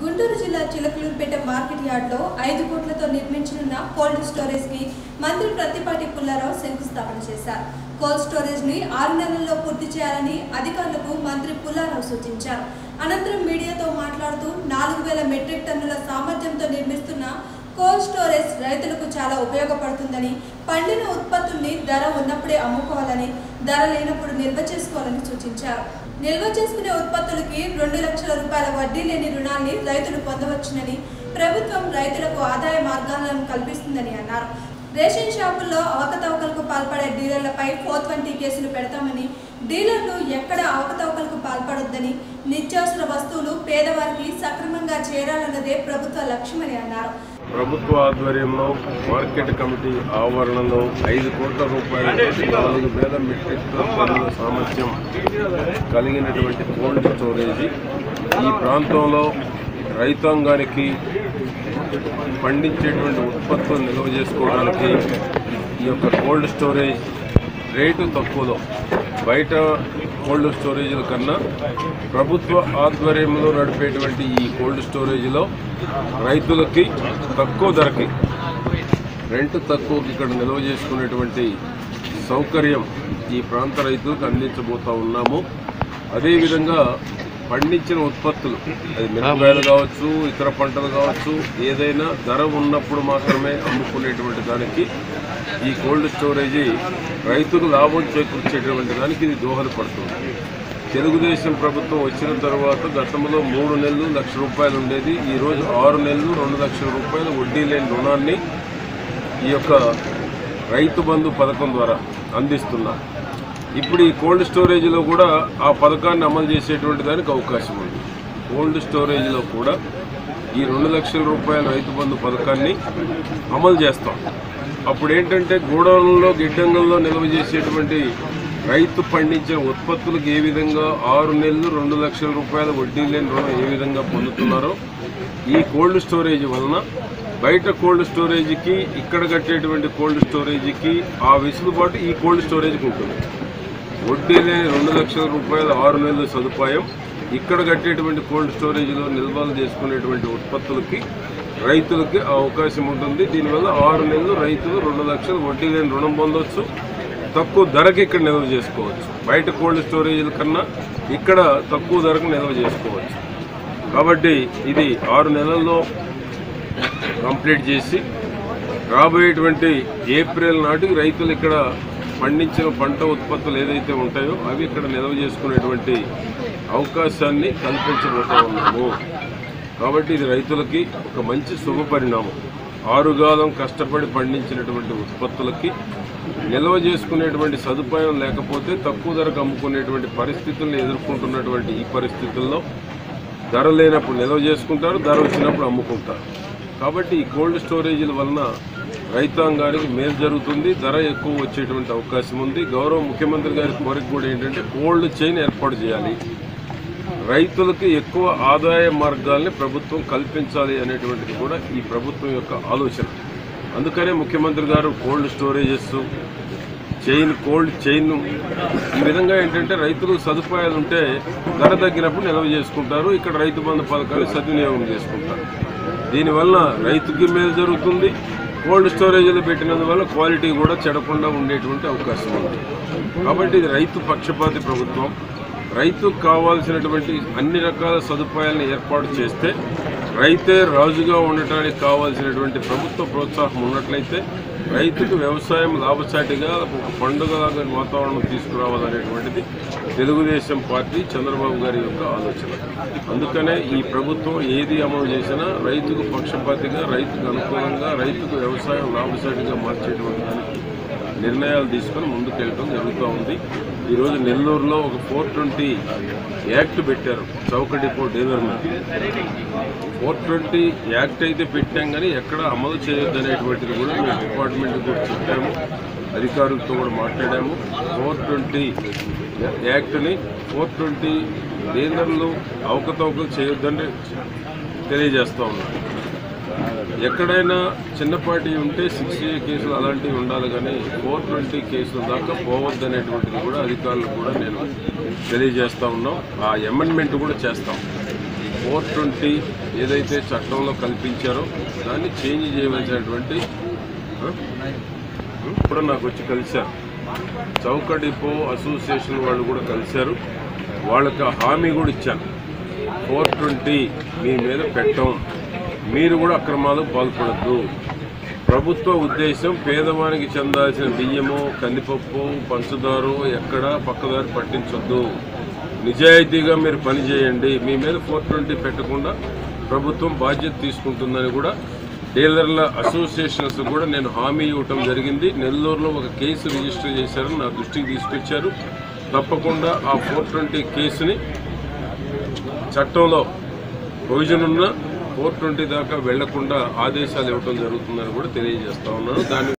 గుంటూరు జిల్లా చిలకలూరుపేట మార్కెట్ యార్డ్లో ఐదు కోట్లతో నిర్మించనున్న కోల్డ్ స్టోరేజ్ కి మంత్రి ప్రత్తిపాటి పుల్లారావు శంకుస్థాపన చేశారు కోల్డ్ స్టోరేజ్ ని ఆరు నెలల్లో పూర్తి చేయాలని అధికారులకు మంత్రి పుల్లారావు సూచించారు అనంతరం మీడియాతో మాట్లాడుతూ నాలుగు వేల మెట్రిక్ టన్నుల సామర్థ్యంతో నిర్మిస్తున్న కోల్డ్ స్టోరేజ్ రైతులకు చాలా ఉపయోగపడుతుందని పండిన ఉత్పత్తుల్ని ధర ఉన్నప్పుడే అమ్ముకోవాలని ధర లేనప్పుడు నిల్వ చేసుకోవాలని సూచించారు నిల్వ చేసుకునే ఉత్పత్తులకి రెండు లక్షల రూపాయల వడ్డీ లేని రుణాన్ని రైతులు పొందవచ్చునని ప్రభుత్వం రైతులకు ఆదాయ మార్గాలను కల్పిస్తుందని అన్నారు రేషన్ షాపుల్లో అవకతవకలకు పాల్పడే డీలర్లపై ఫోర్ ట్వంటీ కేసులు పెడతామని డీలర్లు ఎక్కడ అవకతవకలకు పాల్పడొద్దని నిత్యావసర వస్తువులు పేదవారికి సక్రమంగా చేరాలన్నదే ప్రభుత్వ లక్ష్యమని అన్నారు ప్రభుత్వ ఆధ్వర్యంలో మార్కెట్ కమిటీ ఆవరణలో ఐదు కోట్ల రూపాయల నాలుగు వేల మెట్రిక్ టన్నుల సామర్థ్యం కలిగినటువంటి కోల్డ్ స్టోరేజీ ఈ ప్రాంతంలో రైతాంగానికి పండించేటువంటి ఉత్పత్తులు నిల్వ చేసుకోవడానికి ఈ యొక్క కోల్డ్ స్టోరేజ్ రేటు తక్కువలో బయట కోల్డ్ స్టోరేజీల కన్నా ప్రభుత్వ ఆధ్వర్యంలో నడిపేటువంటి ఈ కోల్డ్ స్టోరేజీలో రైతులకి తక్కువ ధరకి రెంట్ తక్కువకి ఇక్కడ నిల్వ చేసుకునేటువంటి సౌకర్యం ఈ ప్రాంత రైతులకు అందించబోతా ఉన్నాము అదేవిధంగా పండించిన ఉత్పత్తులు అది మిరపకాయలు కావచ్చు ఇతర పంటలు కావచ్చు ఏదైనా ధర ఉన్నప్పుడు మాత్రమే అమ్ముకునేటువంటి దానికి ఈ కోల్డ్ స్టోరేజీ రైతుకు లాభం చేకూర్చేటువంటి దానికి ఇది దోహదపడుతుంది తెలుగుదేశం ప్రభుత్వం వచ్చిన తర్వాత గతంలో మూడు నెలలు లక్ష రూపాయలు ఉండేది ఈరోజు ఆరు నెలలు రెండు లక్షల రూపాయల వడ్డీ లేని రుణాన్ని ఈ యొక్క రైతు బంధు పథకం ద్వారా అందిస్తున్నాం ఇప్పుడు ఈ కోల్డ్ స్టోరేజ్లో కూడా ఆ పథకాన్ని అమలు చేసేటువంటి దానికి అవకాశం ఉంది కోల్డ్ స్టోరేజ్లో కూడా ఈ రెండు లక్షల రూపాయల రైతు బంధు పథకాన్ని అమలు చేస్తాం అప్పుడు ఏంటంటే గోడౌన్లో గిడ్డంగల్లో నిల్వ చేసేటువంటి రైతు పండించిన ఉత్పత్తులకు ఏ విధంగా ఆరు నెలలు రెండు లక్షల రూపాయల వడ్డీ లేని రుణం ఏ విధంగా పొందుతున్నారో ఈ కోల్డ్ స్టోరేజ్ వలన బయట కోల్డ్ స్టోరేజ్కి ఇక్కడ కట్టేటువంటి కోల్డ్ స్టోరేజ్కి ఆ వెసులుబాటు ఈ కోల్డ్ స్టోరేజ్కి ఉంటుంది వడ్డీ లేని రెండు లక్షల రూపాయల ఆరు నెలల సదుపాయం ఇక్కడ కట్టేటువంటి కోల్డ్ స్టోరేజ్లో నిల్వలు చేసుకునేటువంటి ఉత్పత్తులకి రైతులకి ఆ అవకాశం ఉంటుంది దీనివల్ల ఆరు నెలలు రైతులు రెండు లక్షలు వడ్డీ లేని రుణం పొందవచ్చు తక్కువ ధరకి ఇక్కడ నిల్వ చేసుకోవచ్చు బయట కోల్డ్ స్టోరేజీల కన్నా ఇక్కడ తక్కువ ధరకు నిల్వ చేసుకోవచ్చు కాబట్టి ఇది ఆరు నెలల్లో కంప్లీట్ చేసి రాబోయేటువంటి ఏప్రిల్ నాటికి రైతులు ఇక్కడ పండించిన పంట ఉత్పత్తులు ఏదైతే ఉంటాయో అవి ఇక్కడ నిల్వ చేసుకునేటువంటి అవకాశాన్ని కల్పించబోతా ఉన్నాము కాబట్టి ఇది రైతులకి ఒక మంచి శుభ పరిణామం ఆరుగాలం కష్టపడి పండించినటువంటి ఉత్పత్తులకి నిల్వ చేసుకునేటువంటి సదుపాయం లేకపోతే తక్కువ ధరకు అమ్ముకునేటువంటి పరిస్థితులను ఎదుర్కొంటున్నటువంటి ఈ పరిస్థితుల్లో ధర లేనప్పుడు నిల్వ చేసుకుంటారు ధర వచ్చినప్పుడు అమ్ముకుంటారు కాబట్టి ఈ కోల్డ్ స్టోరేజీల వలన రైతాంగానికి మేలు జరుగుతుంది ధర ఎక్కువ వచ్చేటువంటి అవకాశం ఉంది గౌరవ ముఖ్యమంత్రి గారి కోరిక కూడా ఏంటంటే కోల్డ్ చైన్ ఏర్పాటు చేయాలి రైతులకు ఎక్కువ ఆదాయ మార్గాల్ని ప్రభుత్వం కల్పించాలి అనేటువంటిది కూడా ఈ ప్రభుత్వం యొక్క ఆలోచన అందుకనే ముఖ్యమంత్రి గారు cold storages chain cold chain ఈ విధంగా ఏంటంటే రైతులకు సదుపాయాలు ఉంటే ధర తగ్గినప్పుడు నిల్వ చేసుకుంటారు ఇక్కడ రైతు బంధు పథకాలు సద్వినియోగం చేసుకుంటారు దీనివల్ల రైతుకి మేలు జరుగుతుంది కోల్డ్ స్టోరేజ్లో పెట్టినందువల్ల క్వాలిటీ కూడా చెడకుండా ఉండేటువంటి అవకాశం ఉంది కాబట్టి ఇది రైతు పక్షపాతి ప్రభుత్వం రైతుకు కావాల్సినటువంటి అన్ని రకాల సదుపాయాలను ఏర్పాటు చేస్తే రైతే రాజుగా ఉండటానికి కావాల్సినటువంటి ప్రభుత్వ ప్రోత్సాహం ఉన్నట్లయితే రైతుకు వ్యవసాయం లాభసాటిగా ఒక పండుగలాగా వాతావరణం తీసుకురావాలనేటువంటిది తెలుగుదేశం పార్టీ చంద్రబాబు గారి యొక్క ఆలోచన అందుకనే ఈ ప్రభుత్వం ఏది అమలు చేసినా రైతుకు పక్షపాతిగా రైతుకు అనుకూలంగా రైతుకు వ్యవసాయం లాభసాటిగా మార్చేటువంటి దానికి నిర్ణయాలు తీసుకొని ముందుకెళ్ళడం జరుగుతూ ఉంది ఈరోజు నెల్లూరులో ఒక ఫోర్ ట్వంటీ యాక్ట్ పెట్టారు చౌక డిపో డీలర్ మీద ఫోర్ ట్వంటీ యాక్ట్ అయితే పెట్టాం కానీ ఎక్కడ అమలు చేయొద్దు అనేటువంటిది కూడా మేము డిపార్ట్మెంట్ కూడా చెప్పాము అధికారులతో కూడా మాట్లాడాము ఫోర్ ట్వంటీ యాక్ట్ని ఫోర్ ట్వంటీ డీలర్లు అవకతవకలు చేయొద్దని తెలియజేస్తూ ఉన్నాం ఎక్కడైనా చిన్నపాటి ఉంటే సిక్స్ ఏ కేసులు అలాంటివి ఉండాలి కానీ ఫోర్ ట్వంటీ కేసుల దాకా పోవద్దు అనేటువంటిది కూడా అధికారులు కూడా నేను తెలియజేస్తా ఉన్నాం ఆ అమెండ్మెంట్ కూడా చేస్తాం ఫోర్ ట్వంటీ ఏదైతే చట్టంలో కల్పించారో దాన్ని చేంజ్ చేయవలసినటువంటి ఆ? ఇప్పుడు నాకు వచ్చి కలిశారు చౌక డిపో అసోసియేషన్ వాళ్ళు కూడా కలిశారు వాళ్ళకి ఆ హామీ కూడా ఇచ్చాను ఫోర్ ట్వంటీ మీ మీద పెట్టం మీరు కూడా అక్రమాలకు పాల్పడద్దు ప్రభుత్వ ఉద్దేశం పేదవానికి చెందాల్సిన బియ్యము కందిపప్పు పంచదారు ఎక్కడ పక్కదారి పట్టించొద్దు నిజాయితీగా మీరు పనిచేయండి మీ మీద ఫోర్ ట్వంటీ పెట్టకుండా ప్రభుత్వం బాధ్యత తీసుకుంటుందని కూడా డీలర్ల అసోసియేషన్స్ కూడా నేను హామీ ఇవ్వటం జరిగింది నెల్లూరులో ఒక కేసు రిజిస్టర్ చేశారు నా దృష్టికి తీసుకొచ్చారు తప్పకుండా ఆ ఫోర్ ట్వంటీ కేసుని చట్టంలో ప్రొవిజన్ ఉన్న ఫోర్ ట్వంటీ దాకా వెళ్లకుండా ఆదేశాలు ఇవ్వటం జరుగుతుందని కూడా తెలియజేస్తా ఉన్నాను దాని